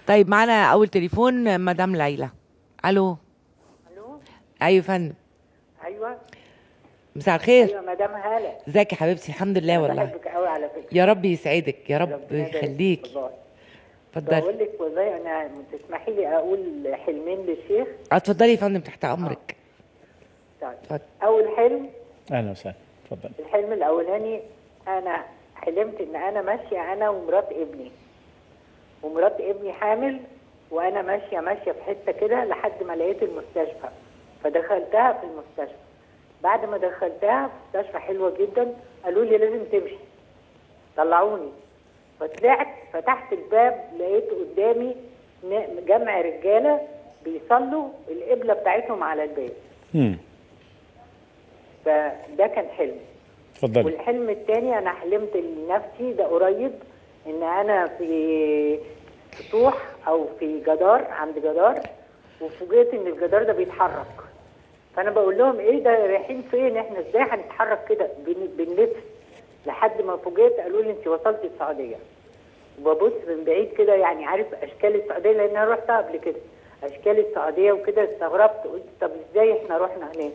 طيب معانا اول تليفون مدام ليلى الو الو ايوه يا فندم ايوه مساء الخير ايوه مدام هاله ازيك يا حبيبتي الحمد لله والله بحبك قوي على فكره يا رب يسعدك يا رب ربنا يبارك يخليك فيك والله. اتفضلي بقول لك والله انا تسمحي لي اقول حلمين للشيخ اتفضلي يا فندم تحت امرك طيب اتفضل. اول حلم اهلا وسهلا اتفضل الحلم الاولاني انا حلمت ان انا ماشيه انا ومرات ابني ومرات ابني حامل وانا ماشيه ماشيه في حته كده لحد ما لقيت المستشفى فدخلتها في المستشفى بعد ما دخلتها في مستشفى حلوه جدا قالوا لي لازم تمشي طلعوني فطلعت فتحت الباب لقيت قدامي ن- جمع رجاله بيصلوا القبله بتاعتهم على الباب امم فده كان حلم اتفضلي والحلم التاني انا حلمت لنفسي ده قريب ان انا في سطوح او في جدار عند جدار وفوجئت ان الجدار ده بيتحرك فانا بقول لهم ايه ده رايحين فين احنا ازاي هنتحرك كده بن- بنلف لحد ما فوجئت قالوا لي انت وصلتي السعوديه وببص من بعيد كده يعني عارف اشكال السعوديه لان انا رحتها قبل كده اشكال السعوديه وكده استغربت قلت طب ازاي احنا رحنا هناك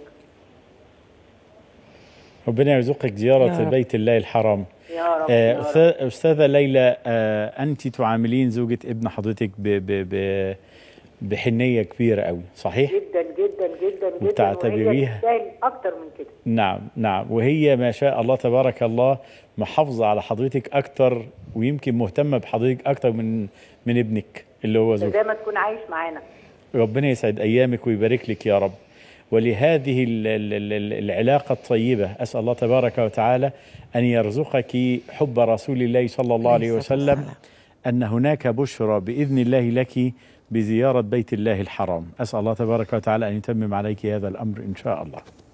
ربنا يرزقك زيارة يا رب. بيت الله الحرام يا رب, آه، يا رب. أستاذ- أستاذة ليلى آه، أنت تعاملين زوجة ابن حضرتك ب ب ب بحنية كبيرة قوي صحيح؟ جدا جدا جدا جدا وبتعتبريها- وهي تستاهل اكتر من كده نعم نعم وهي ما شاء الله تبارك الله محافظة على حضرتك أكتر ويمكن مهتمة بحضرتك أكتر من من ابنك اللي هو ده زوجك زي ما تكون عايش معانا ربنا يسعد ايامك ويبارك لك يا رب ولهذه ال- ال- ال- العلاقه الطيبه اسال الله تبارك وتعالى ان يرزقك حب رسول الله صلى الله عليه عليه الصلاة وسلم والسلام. ان هناك بشرى باذن الله لك بزياره بيت الله الحرام اسال الله تبارك وتعالى ان يتمم عليك هذا الامر ان شاء الله